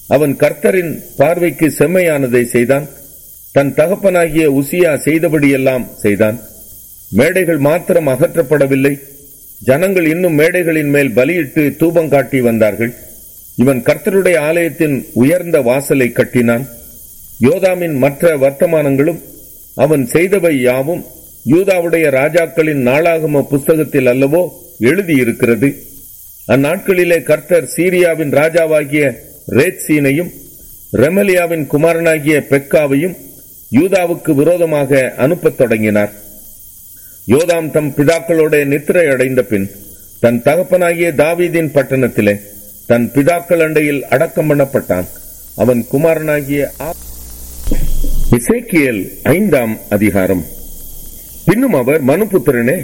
அவன் கர்த்தரின் பார்வைக்கு செம்மையானதை செய்தான் தன் தகப்பனாகிய உசியா செய்தபடியெல்லாம் செய்தான் மேடைகள் மாத்திரம் அகற்றப்படவில்லை ஜனங்கள் இன்னும் மேடைகளின் மேல் பலியிட்டு தூபம் காட்டி வந்தார்கள் இவன் கர்த்தருடைய ஆலயத்தின் உயர்ந்த வாசலை கட்டினான் யோதாமின் மற்ற வர்த்தமானங்களும் அவன் செய்தவை யாவும் யூதாவுடைய ராஜாக்களின் நாளாகம புஸ்தகத்தில் அல்லவோ எழுதியிருக்கிறது அந்நாட்களிலே கர்த்தர் சீரியாவின் ராஜாவாகிய ரேத்சீனையும் ரெமலியாவின் குமாரனாகிய பெக்காவையும் யூதாவுக்கு விரோதமாக அனுப்பத் தொடங்கினார் யோதாம் தம் பிதாக்களோட நித்திரை அடைந்த பின் தன் தகப்பனாகிய தாவீதின் பட்டணத்திலே தன் பிதாக்கள் அண்டையில் அடக்கம் பண்ணப்பட்டான் அவன் குமாரனாகிய இசைக்கியல் ஐந்தாம் அதிகாரம் பின்னும் அவர் மனுபுத்திரனே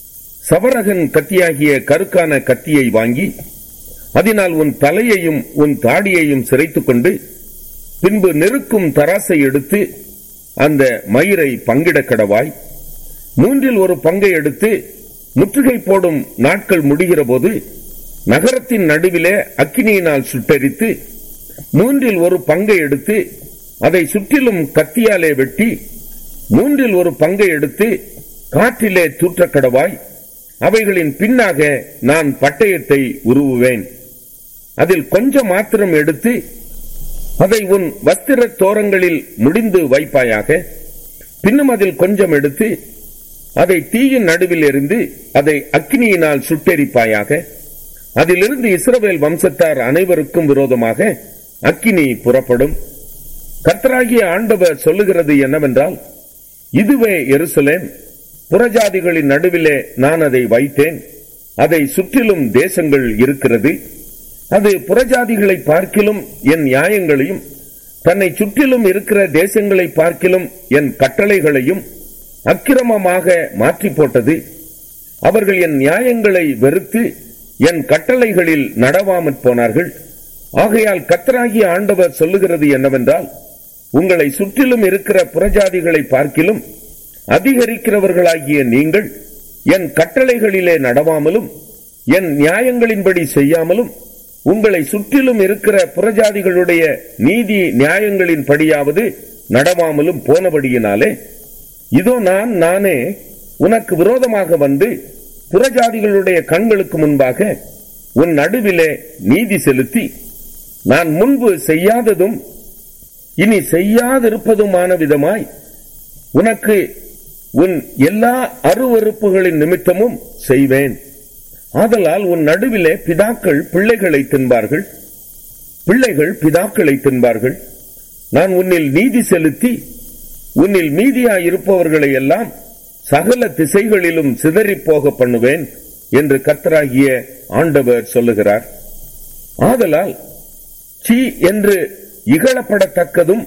சவரகன் கத்தியாகிய கருக்கான கத்தியை வாங்கி அதனால் உன் தலையையும் உன் தாடியையும் சிரைத்துக் கொண்டு பின்பு நெருக்கும் தராசை எடுத்து அந்த மயிரை பங்கிட கடவாய் மூன்றில் ஒரு பங்கை எடுத்து முற்றுகை போடும் நாட்கள் முடிகிற போது நகரத்தின் நடுவிலே அக்கினியினால் சுட்டரித்து மூன்றில் ஒரு பங்கை எடுத்து அதை சுற்றிலும் கத்தியாலே வெட்டி மூன்றில் ஒரு பங்கை எடுத்து காற்றிலே தூற்றக்கடவாய் அவைகளின் பின்னாக நான் பட்டயத்தை உருவுவேன் அதில் கொஞ்சம் மாத்திரம் எடுத்து அதை உன் வஸ்திர தோரங்களில் முடிந்து வைப்பாயாக பின்னும் அதில் கொஞ்சம் எடுத்து அதை தீயின் நடுவில் எறிந்து அதை அக்னியினால் சுட்டெரிப்பாயாக அதிலிருந்து இஸ்ரவேல் வம்சத்தார் அனைவருக்கும் விரோதமாக அக்கினி புறப்படும் கர்த்தராகிய ஆண்டவர் சொல்லுகிறது என்னவென்றால் இதுவே எருசலேம் புறஜாதிகளின் நடுவிலே நான் அதை வைத்தேன் அதை சுற்றிலும் தேசங்கள் இருக்கிறது அது புறஜாதிகளை பார்க்கிலும் என் நியாயங்களையும் தன்னை சுற்றிலும் இருக்கிற தேசங்களை பார்க்கிலும் என் கட்டளைகளையும் அக்கிரமமாக மாற்றி போட்டது அவர்கள் என் நியாயங்களை வெறுத்து என் கட்டளைகளில் நடவாமற் போனார்கள் ஆகையால் கத்தராகிய ஆண்டவர் சொல்லுகிறது என்னவென்றால் உங்களை சுற்றிலும் இருக்கிற புறஜாதிகளை பார்க்கிலும் அதிகரிக்கிறவர்களாகிய நீங்கள் என் கட்டளைகளிலே நடவாமலும் என் நியாயங்களின்படி செய்யாமலும் உங்களை சுற்றிலும் இருக்கிற புறஜாதிகளுடைய நீதி நியாயங்களின் படியாவது நடவாமலும் போனபடியினாலே இதோ நான் நானே உனக்கு விரோதமாக வந்து புறஜாதிகளுடைய கண்களுக்கு முன்பாக உன் நடுவிலே நீதி செலுத்தி நான் முன்பு செய்யாததும் இனி செய்யாதிருப்பதுமான விதமாய் உனக்கு உன் எல்லா அருவறுப்புகளின் நிமித்தமும் செய்வேன் ஆதலால் உன் நடுவிலே பிதாக்கள் பிள்ளைகளை தின்பார்கள் பிள்ளைகள் பிதாக்களை தின்பார்கள் நான் உன்னில் நீதி செலுத்தி உன்னில் மீதியாய் இருப்பவர்களை எல்லாம் சகல திசைகளிலும் சிதறிப் போக பண்ணுவேன் என்று கர்த்தராகிய ஆண்டவர் சொல்லுகிறார் ஆதலால் சீ என்று இகழப்படத்தக்கதும்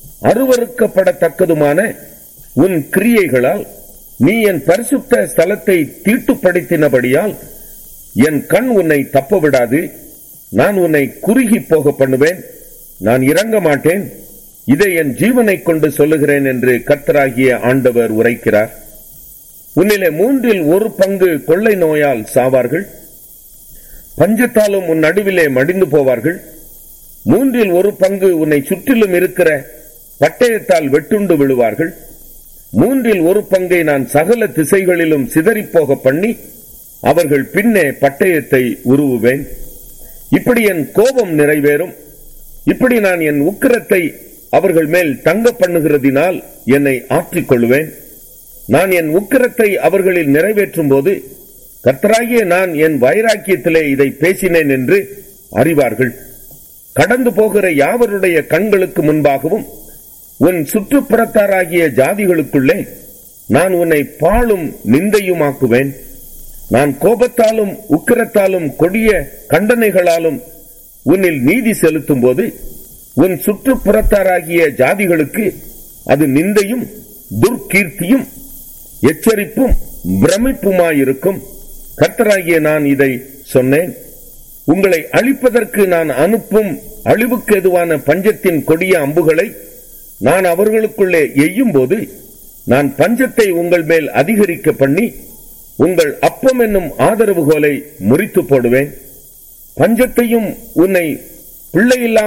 அருவறுக்கப்படத்தக்கதுமான உன் கிரியைகளால் நீ என் பரிசுத்த ஸ்தலத்தை தீட்டுப்படுத்தினபடியால் என் கண் உன்னை தப்ப விடாது நான் உன்னை குறுகி போக பண்ணுவேன் நான் இறங்க மாட்டேன் இதை என் ஜீவனை கொண்டு சொல்லுகிறேன் என்று கர்த்தராகிய ஆண்டவர் உரைக்கிறார் உன்னிலே மூன்றில் ஒரு பங்கு கொள்ளை நோயால் சாவார்கள் பஞ்சத்தாலும் உன் நடுவிலே மடிந்து போவார்கள் மூன்றில் ஒரு பங்கு உன்னை சுற்றிலும் இருக்கிற பட்டயத்தால் வெட்டுண்டு விழுவார்கள் மூன்றில் ஒரு பங்கை நான் சகல திசைகளிலும் சிதறிப்போக பண்ணி அவர்கள் பின்னே பட்டயத்தை உருவுவேன் இப்படி என் கோபம் நிறைவேறும் இப்படி நான் என் உக்கிரத்தை அவர்கள் மேல் தங்க பண்ணுகிறதினால் என்னை ஆற்றிக் கொள்வேன் நான் என் உக்கிரத்தை அவர்களில் நிறைவேற்றும் போது கர்த்தராகிய நான் என் வைராக்கியத்திலே இதை பேசினேன் என்று அறிவார்கள் கடந்து போகிற யாவருடைய கண்களுக்கு முன்பாகவும் உன் சுற்றுப்புறத்தாராகிய ஜாதிகளுக்குள்ளே நான் உன்னை பாழும் நிந்தையுமாக்குவேன் நான் கோபத்தாலும் உக்கிரத்தாலும் கொடிய கண்டனைகளாலும் உன்னில் நீதி செலுத்தும் போது உன் சுற்றுப்புறத்தாராகிய ஜாதிகளுக்கு அது நிந்தையும் துர்க்கீர்த்தியும் எச்சரிப்பும் பிரமிப்புமாயிருக்கும் கர்த்தராகிய நான் இதை சொன்னேன் உங்களை அழிப்பதற்கு நான் அனுப்பும் அழிவுக்கு எதுவான பஞ்சத்தின் கொடிய அம்புகளை நான் அவர்களுக்குள்ளே எய்யும் போது நான் பஞ்சத்தை உங்கள் மேல் அதிகரிக்க பண்ணி உங்கள் அப்பம் என்னும் ஆதரவுகோலை முறித்து போடுவேன் பஞ்சத்தையும் உன்னை பிள்ளையில்லாமல்